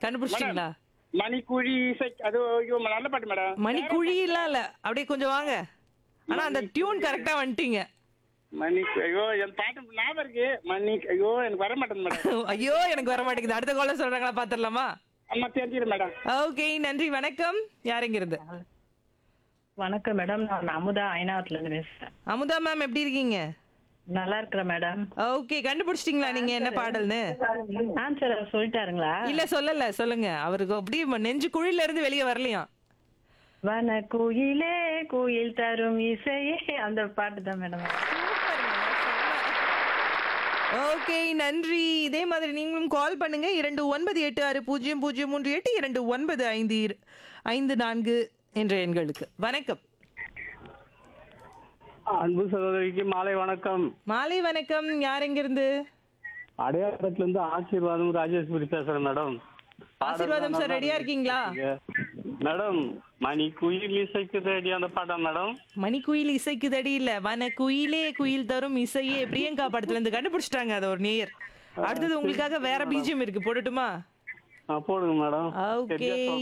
கண்டுபிடிச்சிட்டீங்களா மணிக்குழி இசை அது ஐயோ நல்ல பாட்டு மேடம் மணிக்குழிலாம் இல்ல அப்படியே கொஞ்சம் வாங்க ஆனா அந்த டியூன் கரெக்டா வந்துட்டீங்க மணி ஐயோ என் பாட்டு ஞாபகம் இருக்கு மணி ஐயோ எனக்கு வர மாட்டேங்குது மேடம் ஐயோ எனக்கு வர மாட்டேங்குது அடுத்த கால சொல்றாங்களா பாத்துடலாமா ஆமா தெரிஞ்சிடும் மேடம் ஓகே நன்றி வணக்கம் யாருங்கிறது வணக்கம் மேடம் நான் அமுதா ஐநாவத்துல இருந்து பேசுறேன் அமுதா மேம் எப்படி இருக்கீங்க நல்லா இருக்கிறேன் மேடம் ஓகே கண்டுபிடிச்சிட்டீங்களா நீங்க என்ன பாடல்னு ஆன்சர் சொல்லிட்டாருங்களா இல்ல சொல்லல சொல்லுங்க அவருக்கு அப்படியே நெஞ்சு குழில இருந்து வெளியே வரலையாம் வன குயிலே குயில் தரும் இசையே அந்த பாட்டு தான் மேடம் ஓகே நன்றி இதே மாதிரி நீங்களும் கால் பண்ணுங்க இரண்டு ஒன்பது எட்டு ஆறு பூஜ்ஜியம் பூஜ்ஜியம் மூன்று எட்டு இரண்டு ஒன்பது ஐந்து இரு- ஐந்து நான்கு என்ற எண்களுக்கு வணக்கம் அன்பு சகோதரிக்கு மாலை வணக்கம் மாலை வணக்கம் யார் எங்கிருந்து அடையாளத்துல இருந்து ஆசீர்வாதம் ராஜேஸ்வரி பேசுறேன் மேடம் ஆசீர்வாதம் சார் ரெடியா இருக்கீங்களா மேடம் மணி குயில் இசைக்கு ரெடி அந்த பாடம் மேடம் மணி குயில் இசைக்கு தடி இல்ல வன குயிலே குயில் தரும் இசையே பிரியங்கா படத்துல இருந்து கண்டுபிடிச்சிட்டாங்க அது ஒரு நேயர் அடுத்தது உங்களுக்காக வேற பீஜியம் இருக்கு போடட்டுமா ஆ, போடுங்க மேடம் ஓகே சரியா